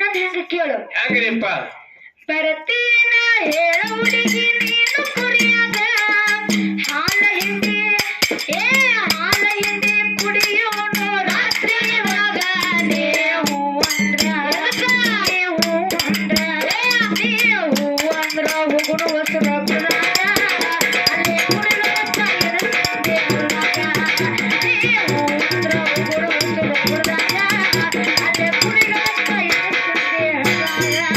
ಇನ್ನೊಂದ್ ಹೆಂಗ ಕೇಳು ಹೆಂಗ್ರಿಪ್ಪ ಬರತೀನ ಹೇಳ ಹುಡುಗಿ ನೀನು ಕುರಿಯಾಗ ಹಾಲ ಹಿಂಡಿ ಏ ಹಾಲ ಹಿಂಡಿ ಕುಡಿಯೋನು ರಾತ್ರಿ ಇವಾಗ ನೇ ಹೂವಂದ್ರ ನೇ ಹೂವಂದ್ರ ನೇ ಹೂವಂದ್ರ ಹೋಗುಣ ಹೊಸರ ಬುಡಾಗ ಅಲ್ಲಿ ಕುಡಿಲತ್ತ ಇರುತ್ತೆ ಅಲ್ಲಾಗ ನೇ ಹೂವಂದ್ರ ಹೋಗುಣ ಹೊಸರ ಬುಡಾಗ ಅಲ್ಲಿ ಕುಡಿಲತ್ತ ಇರುತ್ತೆ ಅಲ್ಲಾಗ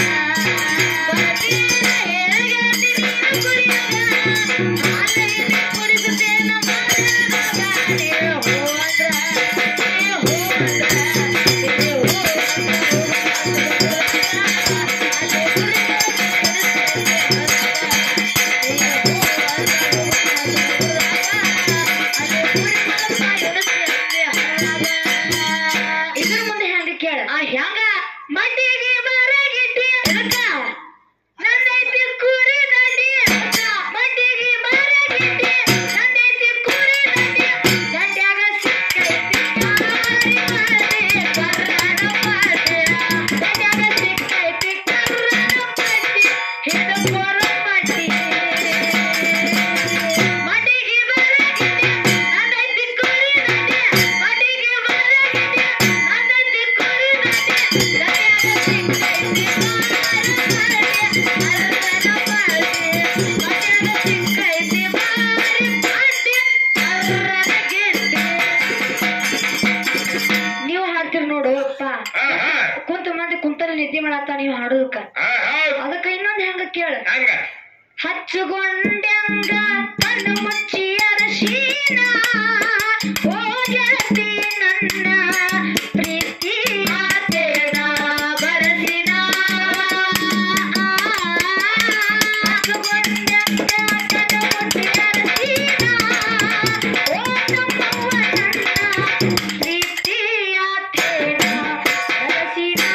ಇದ್ರ ಮುಂದೆ ಹೆಂಗ ಕೇಳ ಆ ಹೆಂಗ ಮಟ್ಟಿಗೆ ಬರಗಿಟ್ಟಿ ಎದಕ್ಕ ನಂದೈತಿ ಕುರಿ ದಂಡಿ ಮಟ್ಟಿಗೆ ಬರಗಿಟ್ಟಿ ನಂದೈತಿ ಕುರಿ ದಂಡಿ ದಂಡ್ಯಾಗ ಸಿಕ್ಕೈತಿ ಕಾರಿ ಮರಿ ಕರ್ರನ ಪಟ್ಟಿ ದಂಡ್ಯಾಗ ಸಿಕ್ಕೈತಿ ಕರ್ರನ ಪಟ್ಟಿ ಹಿಡಿದು ಕೊರ ಪಟ್ಟಿ ಮಟ್ಟಿಗೆ ಬರಗಿಟ್ಟಿ ನಂದೈತಿ ಕುರಿ ದಂಡಿ ಮಟ್ಟಿಗೆ ಬರಗಿಟ್ಟಿ ನಂದೈತಿ ಕುರಿ ದಂಡಿ ದಂಡ್ಯಾಗ ಸಿಕ್ಕೈತಿ ನೀವು ಹಾಡ್ತೀರಿ ನೋಡು ಅಪ್ಪ ಹಾ ಹಾ ಕುಂತ ಮಂದಿ ಕುಂತಲ್ಲಿ ನಿದ್ದೆ ಮಾಡತ್ತ ನೀವು ಹಾಡೋದಕ್ಕ ಹಾ ಹೌದ್ ಅದಕ್ಕ ಇನ್ನೊಂದ್ ಹೆಂಗ ಕೇಳ ಹಂಗ ಹಚ್ಚುಗೊಂಡ್ಯಂಗ ಕಣ್ಣು ಮುಚ್ಚಿ ಅರಶೀನ ಓ ಗೆಳತಿ ನನ್ನ ಪ್ರೀತಿಯ ತೇನ ಬರಸಿನ ಹಚ್ಚುಗೊಂಡ್ಯಂಗ ಕಣ್ಣು ಮುಚ್ಚಿ ಅರಶೀನ ಓ ನಮ್ಮವ್ವ ನನ್ನ ಪ್ರೀತಿಯ ತೇನ ಬರಸಿನ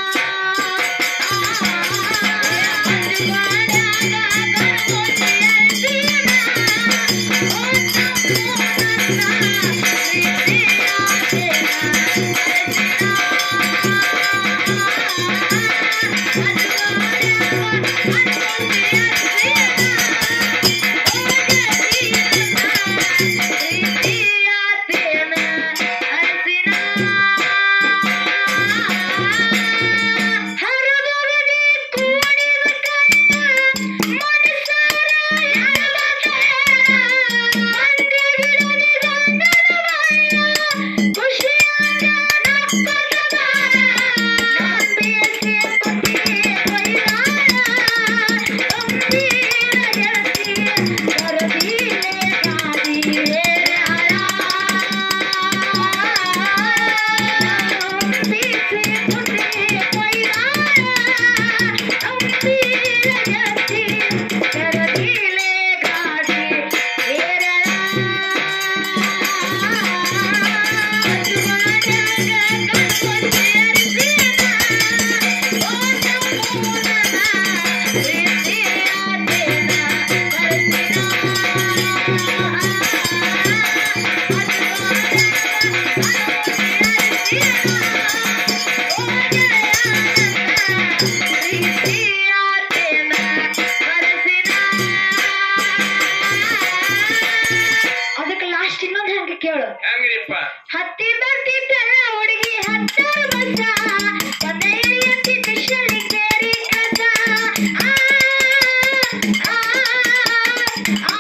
ಅದಕ್ಕೆ ಲಾಸ್ಟ್ ಇನ್ನೊಂದು ಹೆಂಗೆ ಕೇಳು ಹೆಂಗ್ರಿಪ್ಪ ಹತ್ತಿ ಬರ್ತಿದ್ದಲ್ಲ ಹುಡುಗಿ ಹತ್ತಾರು ಬಸ ಒಂದೇ ಎತ್ತಿ ಬಿಷಲಿ ಕೇರಿ ಕಸ ಆ, ಆ, ಆ,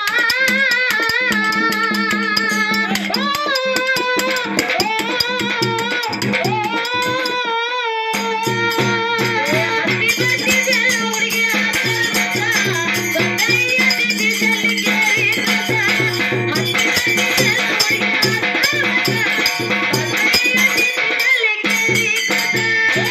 ಓ, ಹತ್ತಿ ಬರ್ತಿದ್ದಲ್ಲ ಹುಡುಗಿ ಹತ್ತಾರು ಬಸ ಒಂದೇ ಎತ್ತಿ ಬಿಷಲಿ ಕೇರಿ ಕಸ ಹತ್ತಿ ಬರ್ತಿದ್ದಲ್ಲ ಹುಡುಗಿ ಹತ್ತಾರು ಬಸ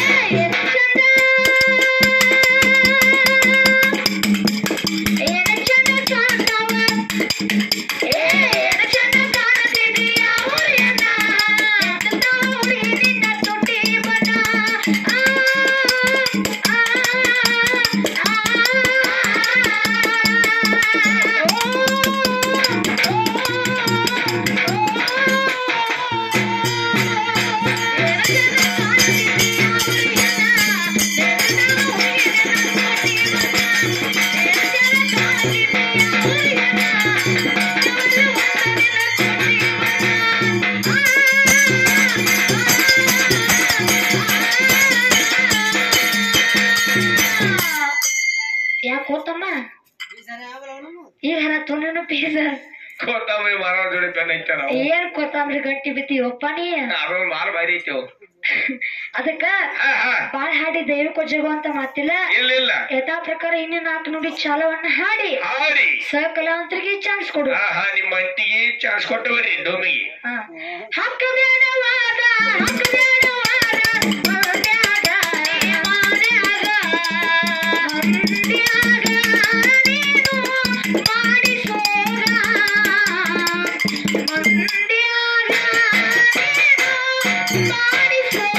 ರೂಪಾಯಿ ಐತ ನಾವು ಏನ್ ಕೊತ್ತಂಬರಿ ಗಟ್ಟಿ ಬಿತ್ತೀವಪ್ಪ ನೀ ಅದು ಮಾಲ್ ಭಾರಿ ಐತಿ ಅವು. ಅದಕ್ಕ ಹಾ ಹಾ ಬಾಳ್ ಹಾಡಿ ದೈವಕ್ಕೆ ಜಗು ಅಂತ ಮಾತಿಲ್ಲ ಇಲ್ಲ ಇಲ್ಲ ಯಥಾ ಪ್ರಕಾರ ಇನ್ನೇ ನಾಲ್ಕು ನುಡಿ ಚಾಲವನ್ನ ಹಾಡಿ ಹಾರಿ ಸಹಕಲಾವಂತರಿಗೆ ಚಾನ್ಸ್ ಕೊಡು ಹಾ ಹಾ ನಿಮ್ಮ ಅಂಟಿಗೆ ಚಾನ್ಸ್ ಕೊಟ್ಟು ಬರ್ರಿ ಡೋಮಿಗೆ ಹಾ. ಹಕ್ಕ ಬೇಡವಾದ ಹಕ್ಕ ಬೇಡವಾದ ಮಂಡ್ಯಾಗ ಮಂಡ್ಯಾಗ ಮಂಡ್ಯಾಗ ನೀನು ಮಾಡಿಸೋಗ ಮಂಡ್ಯಾಗ ನೀನು ಮಾಡಿಸೋಗ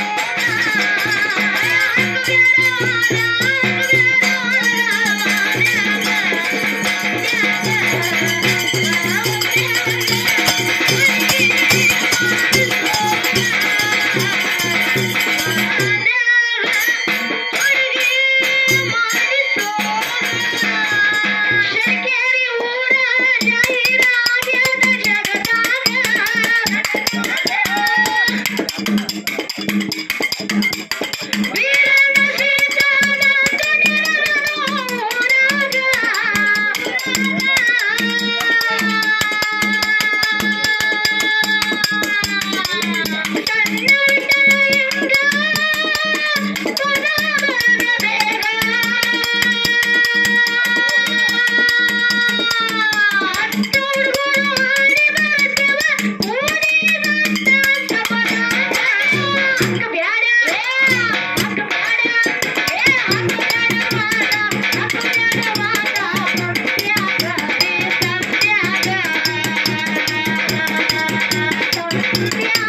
ಹಕ್ಕ ಬೇಡವಾದ Yeah.